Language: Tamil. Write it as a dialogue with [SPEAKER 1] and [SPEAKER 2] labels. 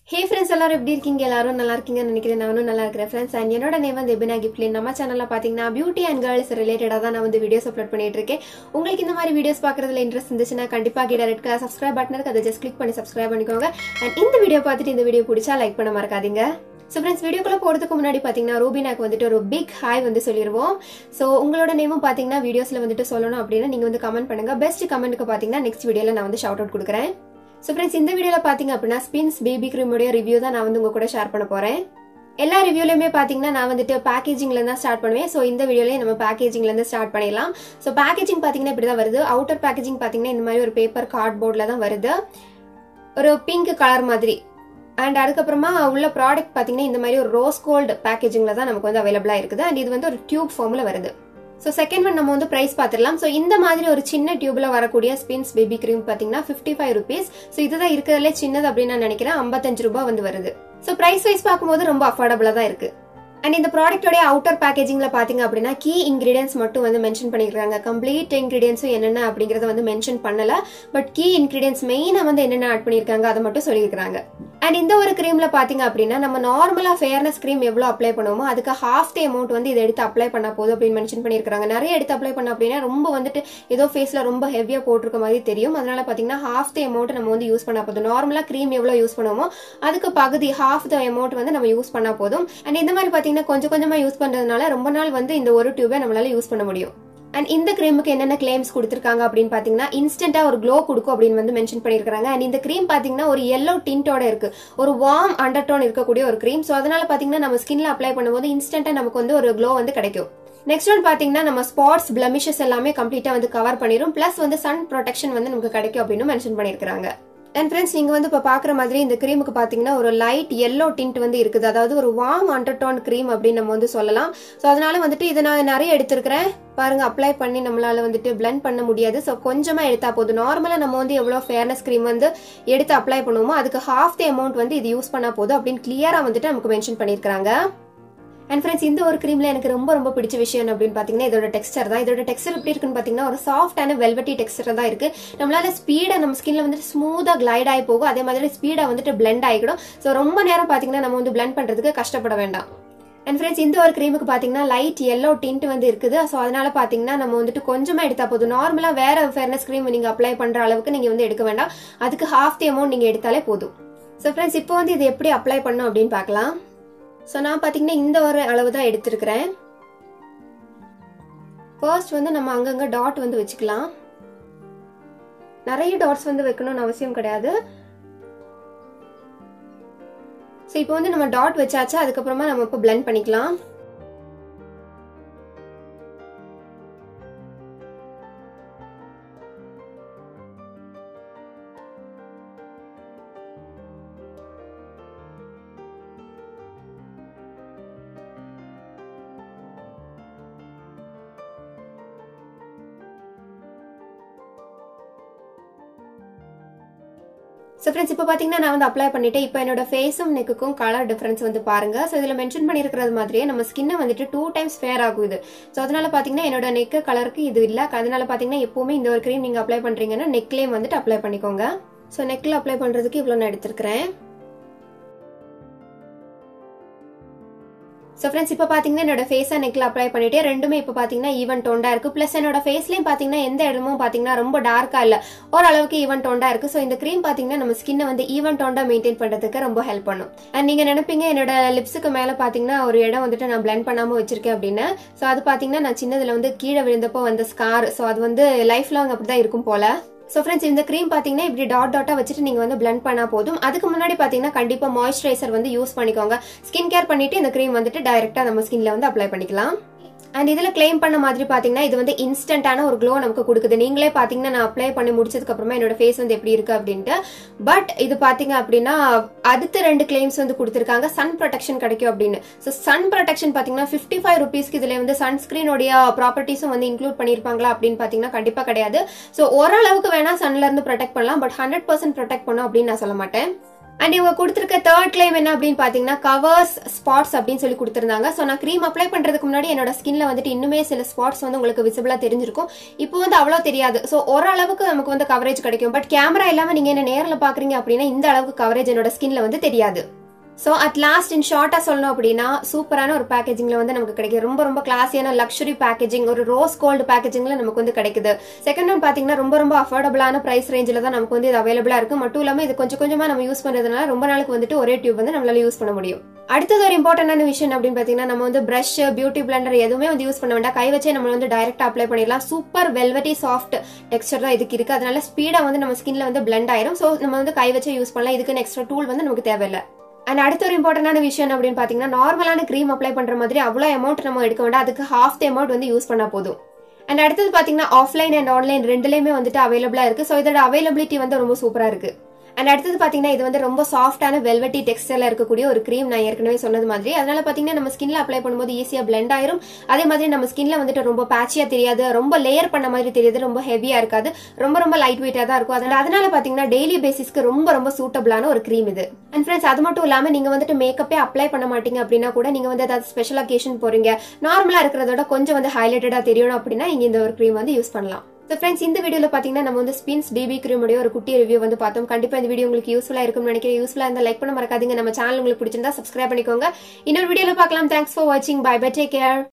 [SPEAKER 1] ஹே ஃப்ரெண்ட்ஸ் எல்லாரும் எப்படி இருக்கீங்க எல்லாரும் நல்லா இருக்கீங்கன்னு நினைக்கிறேன் நானும் நல்லா இருக்கிறேன் ஃப்ரெண்ட்ஸ் அண்ட் என்னோட நேம் வந்து எபினா கிப்ளின் நம்ம சேனலில் பார்த்தீங்கன்னா பியூட்டி அண்ட் கேர்ள்ஸ் ரிலேட்டடாக தான் நான் வந்து வீடியோஸ் அப்லோட் பண்ணிட்டு இருக்கேன் உங்களுக்கு இந்த மாதிரி வீடியோஸ் பார்க்கறதுல இன்ட்ரெஸ்ட் இருந்துச்சுன்னா கண்டிப்பாக கீழே ரெட் கலர் சப்ஸ்கிரைப் பட்டன் இருக்கு அதை ஜஸ்ட் கிளிக் பண்ணி சப்ஸ்கிரைப் பண்ணிக்கோங்க அண்ட் இந்த வீடியோ பார்த்துட்டு இந்த வீடியோ பிடிச்சா லைக் பண்ண மறக்காதீங்க ஸோ ஃப்ரெண்ட்ஸ் வீடியோக்குள்ள போகிறதுக்கு முன்னாடி பார்த்தீங்கன்னா ரூபினாக்கு வந்துட்டு ஒரு பிக் ஹாய் வந்து சொல்லிடுவோம் ஸோ உங்களோட நேமும் பார்த்தீங்கன்னா வீடியோஸில் வந்துட்டு சொல்லணும் அப்படின்னா நீங்கள் வந்து கமெண்ட் பண்ணுங்க பெஸ்ட் கமெண்ட்டுக்கு பார்த்தீங்கன்னா நெக்ஸ்ட் வீடியோவில் நான் வந்து ஷவுட் அவுட் கொடுக்குறேன் ஸோ ஃப்ரெண்ட்ஸ் இந்த வீடியோவில் பார்த்தீங்க அப்படின்னா ஸ்பின்ஸ் பேபி க்ரீமுடைய ரிவ்யூ தான் நான் வந்து உங்க கூட ஷேர் பண்ண போகிறேன் எல்லா ரிவ்யூலையுமே பார்த்தீங்கன்னா நான் வந்துட்டு பேக்கேஜிங்ல தான் ஸ்டார்ட் பண்ணுவேன் ஸோ இந்த வீடியோலேயே நம்ம பேக்கேஜிங்ல இருந்து ஸ்டார்ட் பண்ணிடலாம் ஸோ பேக்கேஜிங் பார்த்தீங்கன்னா இப்படி தான் வருது அவுட்டர் பேக்கேஜிங் பார்த்தீங்கன்னா இந்த மாதிரி ஒரு பேப்பர் கார்ட்போர்டில் தான் வருது ஒரு பிங்க் கலர் மாதிரி அண்ட் அதுக்கப்புறமா உள்ள ப்ராடக்ட் பார்த்தீங்கன்னா இந்த மாதிரி ஒரு ரோஸ் கோல்டு பேக்கேஜிங்கில் தான் நமக்கு வந்து அவைலபிளாக இருக்குது அண்ட் இது வந்து ஒரு டியூப் ஃபார்மில் வருது ஸோ செகண்ட் ஒன் நம்ம வந்து ப்ரைஸ் பார்த்துடலாம் ஸோ இந்த மாதிரி ஒரு சின்ன டியூப்ல வரக்கூடிய ஸ்பின்ஸ் பேபி க்ரீம் பார்த்தீங்கன்னா ஃபிஃப்டி ஃபைவ் ருபீஸ் ஸோ இதுதான் இருக்கிறதுலே சின்னது அப்படின்னு நான் நினைக்கிறேன் ஐம்பத்தஞ்சு ரூபாய் வந்து வருது ஸோ ப்ரைஸ் வைஸ் பார்க்கும்போது ரொம்ப அஃபோர்டபுளாக தான் இருக்கு அண்ட் இந்த ப்ராடக்டோடைய அவுட்டர் பேக்கேஜிங்ல பாத்தீங்க அப்படின்னா கீ இன்கிரீடியன்ஸ் மட்டும் வந்து மென்ஷன் பண்ணிருக்காங்க கம்ப்ளீட் இன்கிரீடியன்ஸும் என்னென்ன அப்படிங்கறத வந்து மென்ஷன் பண்ணல பட் கீ இன்கிரீடியன்ஸ் மெயினா வந்து என்னென்ன ஆட் பண்ணிருக்காங்க அதை மட்டும் சொல்லியிருக்காங்க அண்ட் இந்த ஒரு கிரீம்ல பாத்தீங்க அப்படின்னா நம்ம நார்மலா ஃபேர்னஸ் கிரீம் எவ்வளவு அப்ளை பண்ணுவோமோ அதுக்கு ஹாஃப் தி அமௌண்ட் வந்து இதை எடுத்து அப்ளை பண்ணா போதும் அப்படின்னு மென்ஷன் பண்ணிருக்காங்க நிறைய எடுத்து அப்ளை பண்ண அப்படின்னா ரொம்ப வந்துட்டு ஏதோ ஃபேஸ்ல ரொம்ப ஹெவியா போட்டிருக்க மாதிரி தெரியும் அதனால பாத்தீங்கன்னா ஹாஃப் தி அமௌண்ட் நம்ம வந்து யூஸ் பண்ணா போதும் நார்மலா கிரீம் எவ்வளவு யூஸ் பண்ணுவோமோ அதுக்கு பகுதி ஹாஃப் த அமௌண்ட் வந்து நம்ம யூஸ் பண்ணா போதும் அண்ட் இந்த மாதிரி பாத்தீங்கன்னா கொஞ்சம் கொஞ்சமா யூஸ் பண்றதுனால ரொம்ப நாள் வந்து இந்த ஒரு டியூபை நம்மளால யூஸ் பண்ண முடியும் அண்ட் இந்த கிரீமுக்கு என்னென்ன கிளைம்ஸ் கொடுத்துருக்காங்க அப்படின்னு பாத்தீங்கன்னா இன்ஸ்டன்டா ஒரு க்ளோ கொடுக்கும் அப்படின்னு வந்து மென்ஷன் பண்ணிருக்காங்க அண்ட் இந்த கிரீம் பாத்தீங்கன்னா ஒரு எல்லோ டிண்டோட இருக்கு ஒரு வார்ம் அண்டர் டோன் இருக்கக்கூடிய ஒரு கிரீம் ஸோ அதனால பாத்தீங்கன்னா நம்ம ஸ்கின்ல அப்ளை பண்ணும்போது இன்ஸ்டன்டா நமக்கு வந்து ஒரு க்ளோ வந்து கிடைக்கும் நெக்ஸ்ட் ஒன் பாத்தீங்கன்னா நம்ம ஸ்பாட்ஸ் பிளமிஷஸ் எல்லாமே கம்ப்ளீட்டா வந்து கவர் பண்ணிரும் பிளஸ் வந்து சன் ப்ரொடெக்ஷன் வந்து நமக்கு கிடைக்கும் அப்படின்னு மென்ஷன் பண்ணிருக்காங்க அண்ட் ஃப்ரெண்ட்ஸ் நீங்க வந்து இப்போ பாக்குற மாதிரி இந்த கிரீமுக்கு பாத்தீங்கன்னா ஒரு லைட் எல்லோ டிண்ட் வந்து இருக்குது அதாவது ஒரு வார்ம் அண்டர்டோன் கிரீம் அப்படின்னு நம்ம வந்து சொல்லலாம் ஸோ அதனால வந்துட்டு இதை நான் நிறைய எடுத்திருக்கிறேன் பாருங்க அப்ளை பண்ணி நம்மளால வந்துட்டு பிளெண்ட் பண்ண முடியாது ஸோ கொஞ்சமா எடுத்தா போதும் நார்மலா நம்ம வந்து எவ்வளோ ஃபேர்னஸ் கிரீம் வந்து எடுத்து அப்ளை பண்ணுவோமோ அதுக்கு ஹாஃப் தி அமௌண்ட் வந்து இது யூஸ் பண்ணா போதும் அப்படின்னு கிளியரா வந்துட்டு நமக்கு மென்ஷன் பண்ணியிருக்காங்க அண்ட் ஃப்ரெண்ட்ஸ் இந்த ஒரு கிரீம்ல எனக்கு ரொம்ப ரொம்ப பிடிச்ச விஷயம் அப்படின்னு பாத்தீங்கன்னா இதோட டெக்ஸ்டர் தான் இதோட டெக்ஸ்டர் எப்படி இருக்குன்னு பாத்தீங்கன்னா ஒரு சாஃப்டான வெல்வெட்டி டெக்ஸ்டர் தான் இருக்கு நம்மளால ஸ்பீடா நம்ம ஸ்கின்ல வந்துட்டு ஸ்மூதா கிளைட் ஆகி போகும் அதே மாதிரி ஸ்பீடா வந்துட்டு பிளெண்ட் ஆகிடும் ஸோ ரொம்ப நேரம் பாத்தீங்கன்னா நம்ம வந்து பிளெண்ட் பண்றதுக்கு கஷ்டப்பட வேண்டாம் அண்ட் ஃப்ரெண்ட்ஸ் இந்த ஒரு க்ரீமுக்கு பார்த்தீங்கன்னா லைட் எல்லோ டிண்ட் வந்து இருக்குது ஸோ அதனால பார்த்தீங்கன்னா நம்ம வந்துட்டு கொஞ்சமாக எடுத்தா போதும் நார்மலாக வேற ஃபேர்னஸ் க்ரீம் நீங்கள் அப்ளை பண்ணுற அளவுக்கு நீங்கள் வந்து எடுக்க வேண்டாம் அதுக்கு ஹாஃப் தி அமௌண்ட் நீங்கள் எடுத்தாலே போதும் ஸோ ஃப்ரெண்ட்ஸ் இப்போ வந்து இது எப்படி அப்ளை பண்ணும் அப்படின்னு பார்க்கலாம் ஸோ நான் பார்த்தீங்கன்னா இந்த ஒரு அளவு தான் எடுத்திருக்கிறேன் ஃபர்ஸ்ட் வந்து நம்ம அங்கங்கே டாட் வந்து வச்சுக்கலாம் நிறைய டாட்ஸ் வந்து வைக்கணும்னு அவசியம் கிடையாது ஸோ இப்போ வந்து நம்ம டாட் வச்சாச்சு அதுக்கப்புறமா நம்ம இப்போ பிளெண்ட் பண்ணிக்கலாம் ஸோ ஃப்ரெண்ட்ஸ் இப்போ பார்த்தீங்கன்னா நான் வந்து அப்ளை பண்ணிட்டு இப்போ என்னோட ஃபேஸும் நெக்குக்கும் கலர் டிஃபரன்ஸ் வந்து பாருங்க ஸோ இதில் மென்ஷன் பண்ணியிருக்கிறது மாதிரியே நம்ம ஸ்கின்னை வந்துட்டு டூ டைம்ஸ் ஃபேர் ஆகும் இது ஸோ அதனால பார்த்தீங்கன்னா என்னோட நெக்கு கலருக்கு இது இல்லை அதனால பார்த்தீங்கன்னா எப்பவுமே இந்த ஒரு க்ரீம் நீங்கள் அப்ளை பண்ணுறீங்கன்னா நெக்லேயும் வந்துட்டு அப்ளை பண்ணிக்கோங்க ஸோ நெக்கில் அப்ளை பண்ணுறதுக்கு இவ்வளோ நான் எடுத்திருக்கிறேன் ஸோ ஃப்ரெண்ட்ஸ் இப்போ பார்த்தீங்கன்னா என்னோட ஃபேஸை நெக்கில் அப்ளை பண்ணிட்டு ரெண்டுமே இப்போ பார்த்தீங்கன்னா ஈவன் டோண்டா இருக்கு ப்ளஸ் என்னோட ஃபேஸ்லேயும் பார்த்தீங்கன்னா எந்த இடமும் பார்த்தீங்கன்னா ரொம்ப டார்க்கா இல்லை ஓரளவுக்கு ஈவன் டோண்டா இருக்கு ஸோ இந்த க்ரீம் பார்த்தீங்கன்னா நம்ம ஸ்கின்னை வந்து ஈவன் டோண்டா மெயின்டைன் பண்ணுறதுக்கு ரொம்ப ஹெல்ப் பண்ணும் அண்ட் நீங்கள் நினைப்பீங்க என்னோட லிப்ஸுக்கு மேலே பார்த்தீங்கன்னா ஒரு இடம் வந்துட்டு நான் பிளெண்ட் பண்ணாமல் வச்சிருக்கேன் அப்படின்னு ஸோ அது பார்த்தீங்கன்னா நான் சின்னதில் வந்து கீழே விழுந்தப்போ வந்த ஸ்கார் ஸோ அது வந்து லைஃப் லாங் அப்படி தான் இருக்கும் போல ஸோ ஃப்ரெண்ட்ஸ் இந்த க்ரீம் பார்த்தீங்கன்னா இப்படி டாட் டாட்டாக வச்சுட்டு நீங்கள் வந்து பிளெண்ட் பண்ணால் போதும் அதுக்கு முன்னாடி பார்த்தீங்கன்னா கண்டிப்பாக மாய்ஸ்சரைசர் வந்து யூஸ் பண்ணிக்கோங்க ஸ்கின் கேர் பண்ணிட்டு இந்த க்ரீம் வந்துட்டு டைரெக்டாக நம்ம ஸ்கின்ல வந்து அப்ளை பண்ணிக்கலாம் அண்ட் இதில் கிளைம் பண்ண மாதிரி பார்த்தீங்கன்னா இது வந்து இன்ஸ்டன்டான ஒரு க்ளோ நமக்கு கொடுக்குது நீங்களே பார்த்தீங்கன்னா நான் அப்ளை பண்ணி முடிச்சதுக்கு அப்புறமா என்னோட ஃபேஸ் வந்து எப்படி இருக்கு அப்படின்ட்டு பட் இது பார்த்தீங்க அப்படின்னா அடுத்த ரெண்டு கிளைம்ஸ் வந்து கொடுத்துருக்காங்க சன் ப்ரொடெக்ஷன் கிடைக்கும் அப்படின்னு ஸோ சன் ப்ரொடெக்ஷன் பார்த்தீங்கன்னா ஃபிஃப்டி ஃபைவ் ருபீஸ்க்கு இதில் வந்து சன்ஸ்கிரீனோடைய ப்ராப்பர்ட்டிஸும் வந்து இன்க்ளூட் பண்ணியிருப்பாங்களா அப்படின்னு பார்த்தீங்கன்னா கண்டிப்பாக கிடையாது ஸோ ஓரளவுக்கு வேணா சன்ல இருந்து ப்ரொடெக்ட் பண்ணலாம் பட் ஹண்ட்ரட் பர்சன்ட் ப்ரொடெக்ட் பண்ணும் அப்படின்னு நான் சொல்ல மாட்டேன் அண்ட் இவங்க கொடுத்துருக்க தேர்ட் கிளைம் என்ன அப்படின்னு பாத்தீங்கன்னா கவர்ஸ் ஸ்பாட்ஸ் அப்படின்னு சொல்லி கொடுத்துருந்தாங்க ஸோ நான் க்ரீம் அப்ளை பண்றதுக்கு முன்னாடி என்னோட ஸ்கின்ல வந்துட்டு இன்னுமே சில ஸ்பாட்ஸ் வந்து உங்களுக்கு விசிபிளா தெரிஞ்சிருக்கும் இப்போ வந்து அவ்வளோ தெரியாது ஸோ ஓரளவுக்கு நமக்கு வந்து கவரேஜ் கிடைக்கும் பட் கேமரா இல்லாம நீங்க என்ன நேரில் பாக்குறீங்க அப்படின்னா இந்த அளவுக்கு கவரேஜ் என்னோட ஸ்கின்ல வந்து தெரியாது ஸோ அட் லாஸ்ட் இன் ஷார்ட்டாக சொல்லணும் அப்படின்னா சூப்பரான ஒரு பேக்கேஜிங்கில் வந்து நமக்கு கிடைக்கும் ரொம்ப ரொம்ப கிளாஸியான லக்ஸுரி பேக்கேஜிங் ஒரு ரோஸ் கோல்டு பேக்கேஜிங்கில் நமக்கு வந்து கிடைக்குது செகண்ட் ஒன் பார்த்தீங்கன்னா ரொம்ப ரொம்ப அஃபோர்டபுளான ப்ரைஸ் ரேஞ்சில் தான் நமக்கு வந்து இது அவைலபிளாக இருக்கு மட்டும் இல்லாமல் இது கொஞ்சம் கொஞ்சமாக நம்ம யூஸ் பண்ணுறதுனால ரொம்ப நாளுக்கு வந்துட்டு ஒரே டியூப் வந்து நம்மளால யூஸ் பண்ண முடியும் அடுத்தது ஒரு இம்பார்ட்டன்டான விஷயம் அப்படின்னு பார்த்தீங்கன்னா நம்ம வந்து ப்ரஷ் பியூட்டி பிளண்டர் எதுவுமே வந்து யூஸ் பண்ண வேண்டாம் கை வச்சே நம்ம வந்து டைரக்டா அப்ளை பண்ணிடலாம் சூப்பர் வெல்வெட்டி சாஃப்ட் டெக்ஸ்டர் தான் இதுக்கு இருக்கு அதனால ஸ்பீடா வந்து நம்ம ஸ்கின்ல வந்து பிளெண்ட் ஆயிரும் ஸோ நம்ம வந்து கை வச்சே யூஸ் பண்ணலாம் இதுக்கு எக்ஸ்ட்ரா டூல் வந்து நமக்கு தேவையில்லை அண்ட் அடுத்த ஒரு இம்பார்ட்டன்டான விஷயம் அப்படின்னு பார்த்தீங்கன்னா நார்மலான க்ரீம் அப்ளை பண்ற மாதிரி அவ்வளோ அமௌண்ட் நம்ம எடுக்க வேண்டாம் அதுக்கு ஹாஃப் த அமௌண்ட் வந்து யூஸ் பண்ணா போதும் அண்ட் அடுத்தது பார்த்தீங்கன்னா ஆஃப்லைன் அண்ட் ஆன்லைன் ரெண்டுலேயுமே வந்துட்டு அவைலபிளாக இருக்கு ஸோ இதோட அவைலபிலிட்டி வந்து ரொம்ப சூப்பராக இருக்கு அண்ட் அடுத்தது பார்த்தீங்கன்னா இது வந்து ரொம்ப சாஃப்டான வெல்வெட்டி டெக்ஸ்டைல இருக்கக்கூடிய ஒரு க்ரீம் நான் ஏற்கனவே சொன்னது மாதிரி அதனால பார்த்தீங்கன்னா நம்ம ஸ்கின்ல அப்ளை பண்ணும்போது ஈஸியாக பிளெண்ட் ஆயிரும் அதே மாதிரி நம்ம ஸ்கின்ல வந்துட்டு ரொம்ப பேச்சியா தெரியாது ரொம்ப லேயர் பண்ண மாதிரி தெரியாது ரொம்ப ஹெவியா இருக்காது ரொம்ப ரொம்ப லைட் வெயிட்டா தான் இருக்கும் அதனால அதனால பார்த்தீங்கன்னா டெய்லி பேசிஸ்க்கு ரொம்ப ரொம்ப சூட்டபிளான ஒரு க்ரீம் இது அண்ட் ஃப்ரெண்ட்ஸ் அது மட்டும் இல்லாமல் நீங்க வந்துட்டு மேக்கப்பே அப்ளை பண்ண மாட்டீங்க அப்படின்னா கூட நீங்க வந்து ஏதாவது ஸ்பெஷல் அக்கேஷன் போறீங்க நார்மலா இருக்கிறதோட கொஞ்சம் வந்து ஹைலைட்டடா தெரியணும் அப்படின்னா நீங்க இந்த ஒரு க்ரீம் வந்து யூஸ் பண்ணலாம் ஸோ ஃப்ரெண்ட்ஸ் இந்த வீடியோவில் பார்த்தீங்கன்னா நம்ம வந்து ஸ்பின்ஸ் பிபி கிரீமுடைய ஒரு குட்டி ரிவ்யூ வந்து பார்த்தோம் கண்டிப்பாக இந்த வீடியோ உங்களுக்கு யூஸ்ஃபுல்லாக இருக்கும்னு நினைக்கிறேன் யூஸ்ஃபுல்லாக இருந்தால் லைக் பண்ண மறக்காதீங்க நம்ம சேனல் உங்களுக்கு பிடிச்சிருந்தா சப்ஸ்கிரைப் பண்ணிக்கோங்க இன்னொரு வீடியோவில் பார்க்கலாம் தேங்க்ஸ் ஃபார் வாட்சிங் பை பை டேக் கேர்